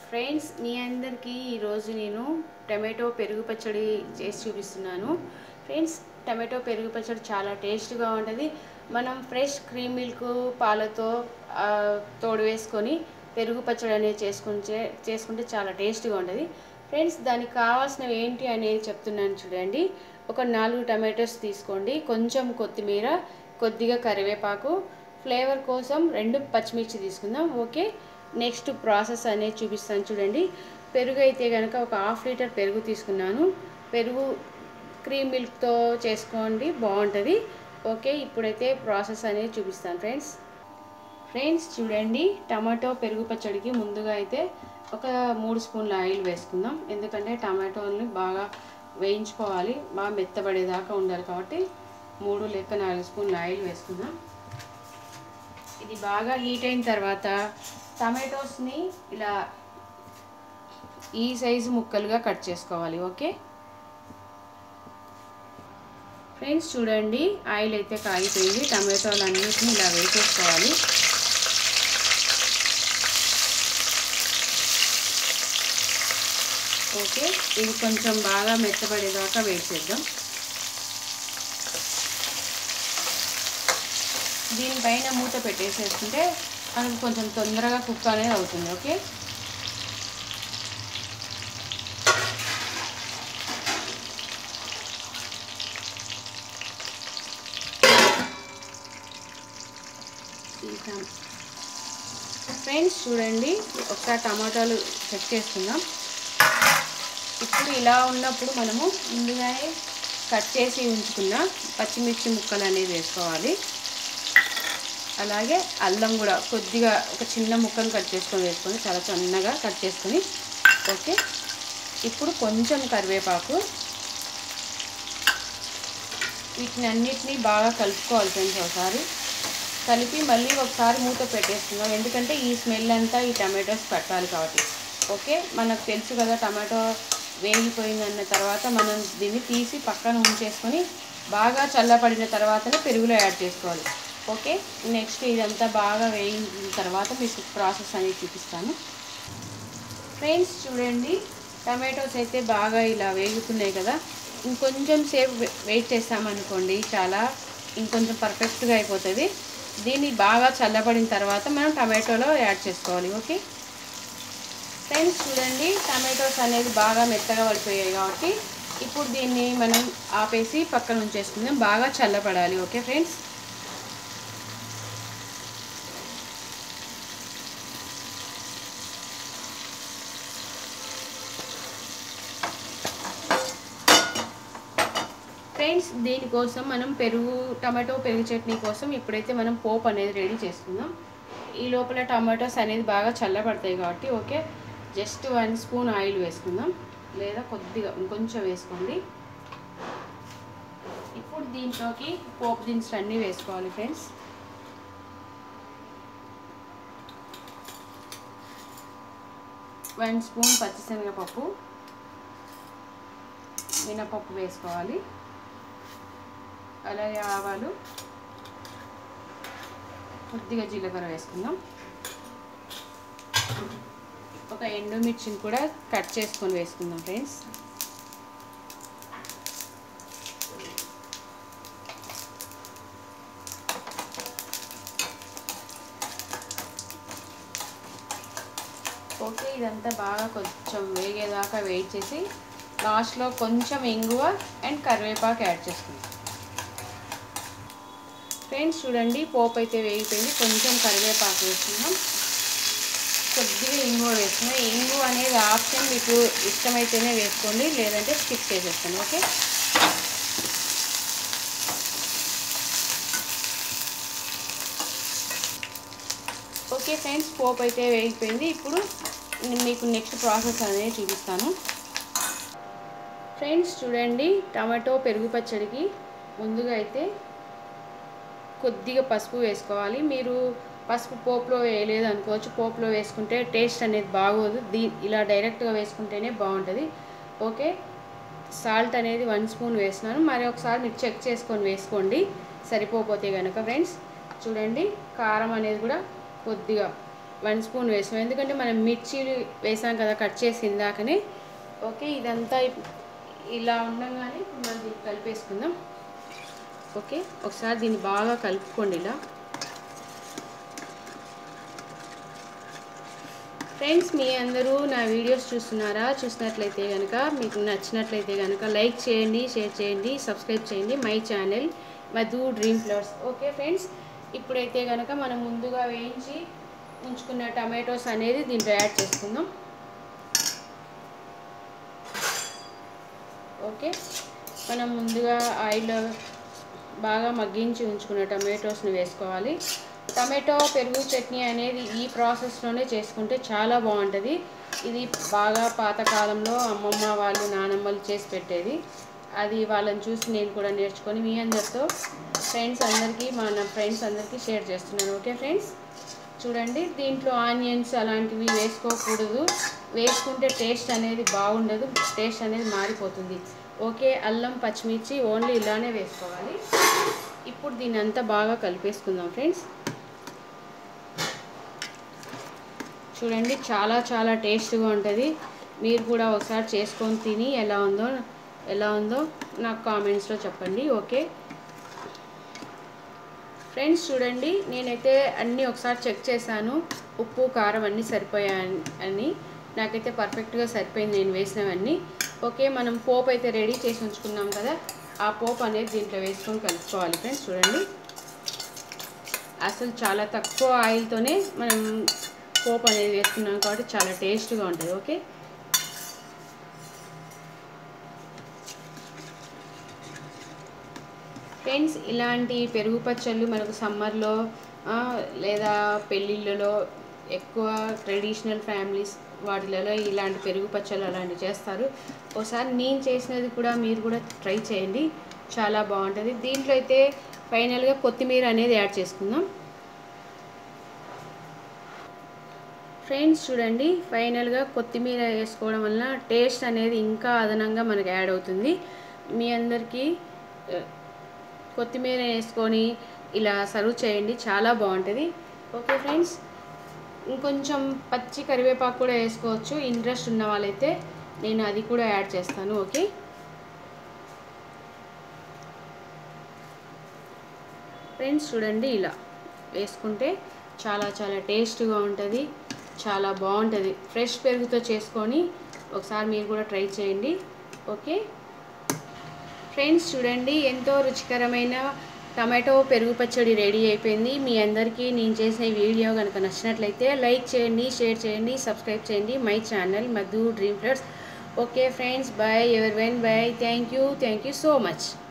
friends మీ అందరికీ ఈరోజు నేను టమాటో పెరుగు పచ్చడి చేసి చూపిస్తున్నాను ఫ్రెండ్స్ టమాటో పెరుగు పచ్చడి చాలా టేస్ట్గా ఉంటుంది మనం ఫ్రెష్ క్రీమ్ మిల్క్ పాలతో ఆ, తోడు వేసుకొని పెరుగు పచ్చడి అనేది చేసుకుంటే చేసుకుంటే చాలా టేస్ట్గా ఉంటుంది ఫ్రెండ్స్ దానికి కావాల్సినవి ఏంటి అనేది చెప్తున్నాను చూడండి ఒక నాలుగు టమాటోస్ తీసుకోండి కొంచెం కొత్తిమీర కొద్దిగా కరివేపాకు ఫ్లేవర్ కోసం రెండు పచ్చిమిర్చి తీసుకుందాం ఓకే నెక్స్ట్ ప్రాసెస్ అనేది చూపిస్తాను చూడండి పెరుగు అయితే కనుక ఒక హాఫ్ లీటర్ పెరుగు తీసుకున్నాను పెరుగు క్రీమ్ మిల్క్తో చేసుకోండి బాగుంటుంది ఓకే ఇప్పుడైతే ప్రాసెస్ అనేది చూపిస్తాను ఫ్రెండ్స్ ఫ్రెండ్స్ చూడండి టమాటో పెరుగు పచ్చడికి ముందుగా అయితే ఒక మూడు స్పూన్ల ఆయిల్ వేసుకుందాం ఎందుకంటే టమాటోని బాగా వేయించుకోవాలి బాగా మెత్తబడేదాకా ఉండాలి కాబట్టి మూడు లేక నాలుగు స్పూన్ల ఆయిల్ వేసుకుందాం ఇది బాగా హీట్ అయిన తర్వాత టమాటోస్ని ఇలా ఈ సైజు ముక్కలుగా కట్ చేసుకోవాలి ఓకే ఫ్రెండ్స్ చూడండి ఆయిల్ అయితే కాగిపోయింది టమాటోలు అన్నిటిని ఇలా వేసేసుకోవాలి ఓకే ఇది కొంచెం బాగా మెత్తబడేదాకా వేసేద్దాం దీనిపైన మూత పెట్టేసేసుకుంటే మనకు కొంచెం తొందరగా కుక్ అనేది అవుతుంది ఓకే ఫ్రెండ్స్ చూడండి ఒకసారి టమాటాలు చెక్ చేసుకుందాం ఇప్పుడు ఇలా ఉన్నప్పుడు మనము ముందుగానే కట్ చేసి ఉంచుకున్న పచ్చిమిర్చి ముక్కలు అనేది వేసుకోవాలి అలాగే అల్లం కూడా కొద్దిగా ఒక చిన్న ముక్కను కట్ చేసుకొని వేసుకొని చాలా సన్నగా కట్ చేసుకొని ఓకే ఇప్పుడు కొంచెం కరివేపాకు వీటిని అన్నిటినీ బాగా కలుపుకోవాలి ఫ్రెండ్స్ ఒకసారి కలిపి మళ్ళీ ఒకసారి మూత పెట్టేస్తున్నాం ఎందుకంటే ఈ స్మెల్ అంతా ఈ టమాటోస్ పెట్టాలి కాబట్టి ఓకే మనకు తెలుసు కదా టమాటో వేగిపోయిందన్న తర్వాత మనం దీన్ని తీసి పక్కన ఉంచేసుకొని బాగా చల్లపడిన తర్వాతనే పెరుగులో యాడ్ చేసుకోవాలి ఓకే నెక్స్ట్ ఇదంతా బాగా వేగిన తర్వాత మీకు ప్రాసెస్ అనేది చూపిస్తాను ఫ్రెండ్స్ చూడండి టమాటోస్ అయితే బాగా ఇలా వేగుతున్నాయి కదా ఇంకొంచెం సేపు వెయిట్ చేస్తామనుకోండి చాలా ఇంకొంచెం పర్ఫెక్ట్గా అయిపోతుంది దీన్ని బాగా చల్లబడిన తర్వాత మనం టమాటోలో యాడ్ చేసుకోవాలి ఓకే ఫ్రెండ్స్ చూడండి టమాటోస్ అనేది బాగా మెత్తగా పడిపోయాయి కాబట్టి ఇప్పుడు దీన్ని మనం ఆపేసి పక్కన ఉంచేసుకుందాం బాగా చల్లబడాలి ఓకే ఫ్రెండ్స్ ఫ్రెండ్స్ దీనికోసం మనం పెరుగు టమాటో పెరుగు చట్నీ కోసం ఇప్పుడైతే మనం పోపు అనేది రెడీ చేసుకుందాం ఈ లోపల టమాటోస్ అనేది బాగా చల్లబడతాయి కాబట్టి okay just one spoon oil వేసుకుందాం లేదా కొద్దిగా ఇంకొంచెం వేసుకోండి ఇప్పుడు దీంట్లోకి పోపు దినుసులు అన్నీ వేసుకోవాలి ఫ్రెండ్స్ వన్ స్పూన్ పచ్చిశనగపప్పు మినపప్పు వేసుకోవాలి అలాగే ఆవాలు కొద్దిగా జీలకర్ర వేసుకుందాం ఒక ఎండుమిర్చిని కూడా కట్ చేసుకొని వేసుకుందాం ఫ్రెండ్స్ ఓకే ఇదంతా బాగా కొంచెం వేగేదాకా వెయిట్ చేసి లాస్ట్లో కొంచెం ఇంగువ అండ్ కరివేపాకు యాడ్ చేసుకుందాం ఫ్రెండ్స్ చూడండి పోపు అయితే వేగిపోయింది కొంచెం కరివేపాకు వేసుకుందాం కొద్దిగా ఇంగువ వేసుకున్నాం ఇంగువ అనేది ఆప్షన్ మీకు ఇష్టమైతేనే వేసుకోండి లేదంటే స్కిప్ చేసేస్తాను ఓకే ఓకే ఫ్రెండ్స్ పోపు అయితే వేగిపోయింది ఇప్పుడు మీకు నెక్స్ట్ ప్రాసెస్ అనేది చూపిస్తాను ఫ్రెండ్స్ చూడండి టమాటో పెరుగు పచ్చడికి ముందుగా అయితే కొద్దిగా పసుపు వేసుకోవాలి మీరు పసుపు పోపులో వేయలేదు అనుకోవచ్చు పోపులో వేసుకుంటే టేస్ట్ అనేది బాగోదు దీ ఇలా డైరెక్ట్గా వేసుకుంటేనే బాగుంటుంది ఓకే సాల్ట్ అనేది వన్ స్పూన్ వేసినాను మరి ఒకసారి మీరు చెక్ చేసుకొని వేసుకోండి సరిపోతే కనుక ఫ్రెండ్స్ చూడండి కారం అనేది కూడా కొద్దిగా వన్ స్పూన్ వేసాం ఎందుకంటే మనం మిర్చీలు వేసాం కదా కట్ చేసి ఇందాకనే ఓకే ఇదంతా ఇప్- ఇలా ఉండగానే ఇప్పుడు మనం దీన్ని కలిపేసుకుందాం ఓకే ఒకసారి దీన్ని బాగా కలుపుకోండి ఇలా ఫ్రెండ్స్ మీ అందరూ నా వీడియోస్ చూస్తున్నారా చూసినట్లయితే కనుక మీకు నచ్చినట్లయితే కనుక లైక్ చేయండి షేర్ చేయండి సబ్స్క్రైబ్ చేయండి my channel Madhu dream flowers okay friends ఇప్పుడైతే కనుక మనం ముందుగా వేయించి ఉంచుకున్న టమాటోస్ అనేది దీంట్లో యాడ్ చేసుకుందాం ఓకే మనం ముందుగా ఆయిల్ బాగా మగ్గించి ఉంచుకున్న టమాటోస్ని వేసుకోవాలి టమాటో పెరుగు చట్నీ అనేది ఈ ప్రాసెస్లోనే చేసుకుంటే చాలా బాగుంటుంది ఇది బాగా పాతకాలంలో అమ్మమ్మ వాళ్ళు నానమ్మలు చేసి పెట్టేది అది వాళ్ళని చూసి నేను కూడా నేర్చుకొని మీ అందరితో ఫ్రెండ్స్ అందరికీ మన ఫ్రెండ్స్ అందరికీ షేర్ చేస్తున్నాను ఓకే ఫ్రెండ్స్ చూడండి దీంట్లో ఆనియన్స్ అలాంటివి వేసుకోకూడదు వేసుకుంటే టేస్ట్ అనేది బాగుండదు టేస్ట్ అనేది మారిపోతుంది ఓకే అల్లం పచ్చిమిర్చి ఓన్లీ ఇలానే వేసుకోవాలి ఇప్పుడు దీన్ని అంతా బాగా కలిపేసుకుందాం ఫ్రెండ్స్ చూడండి చాలా చాలా టేస్ట్గా ఉంటుంది మీరు కూడా ఒకసారి చేసుకొని తిని ఎలా ఉందో ఎలా ఉందో నాకు కామెంట్స్లో చెప్పండి ఓకే ఫ్రెండ్స్ చూడండి నేనైతే అన్నీ ఒకసారి చెక్ చేశాను ఉప్పు కారం అన్నీ సరిపోయాయి అని నాకైతే పర్ఫెక్ట్గా సరిపోయింది నేను వేసినవన్నీ ఓకే మనం పోపు అయితే రెడీ చేసి ఉంచుకున్నాం కదా ఆ పోపు అనేది దీంట్లో వేసుకొని కలుపుకోవాలి ఫ్రెండ్స్ చూడండి అసలు చాలా తక్కువ ఆయిల్తోనే మనం పోపు అనేది వేసుకున్నాం కాబట్టి చాలా టేస్ట్గా ఉంటుంది ఓకే ఫ్రెండ్స్ ఇలాంటి పెరుగు పచ్చళ్ళు మనకు సమ్మర్లో ఆ, లేదా పెళ్ళిళ్ళలో ఎక్కువ ట్రెడిషనల్ ఫ్యామిలీస్ వాటిలలో ఇలాంటి పెరుగు పచ్చళ్ళు అలాంటివి చేస్తారు ఒకసారి నేను చేసినది కూడా మీరు కూడా ట్రై చేయండి చాలా బాగుంటుంది దీంట్లో అయితే ఫైనల్గా కొత్తిమీర అనేది యాడ్ చేసుకుందాం ఫ్రెండ్స్ చూడండి ఫైనల్గా కొత్తిమీర వేసుకోవడం వలన టేస్ట్ అనేది ఇంకా అదనంగా మనకు యాడ్ అవుతుంది మీ అందరికీ ఆ, కొత్తిమీర వేసుకొని ఇలా సర్వ్ చేయండి చాలా బాగుంటుంది ఓకే ఫ్రెండ్స్ ఇంకొంచెం పచ్చి కరివేపాకు కూడా వేసుకోవచ్చు ఇంట్రెస్ట్ ఉన్న వాళ్ళైతే నేను అది కూడా యాడ్ చేస్తాను ఓకే ఫ్రెండ్స్ చూడండి ఇలా వేసుకుంటే చాలా చాలా టేస్ట్గా ఉంటుంది చాలా బాగుంటుంది ఫ్రెష్ పెరుగుతో చేసుకొని ఒకసారి మీరు కూడా ట్రై చేయండి ఓకే ఫ్రెండ్స్ చూడండి ఎంతో రుచికరమైన టమాటో పెరుగు పచ్చడి రెడీ అయిపోయింది మీ అందరికీ నేను చేసిన ఈ వీడియో కనుక నచ్చినట్లయితే లైక్ చేయండి షేర్ చేయండి సబ్స్క్రైబ్ చేయండి my channel Madhu dream flowers okay friends bye everyone bye thank you thank you so much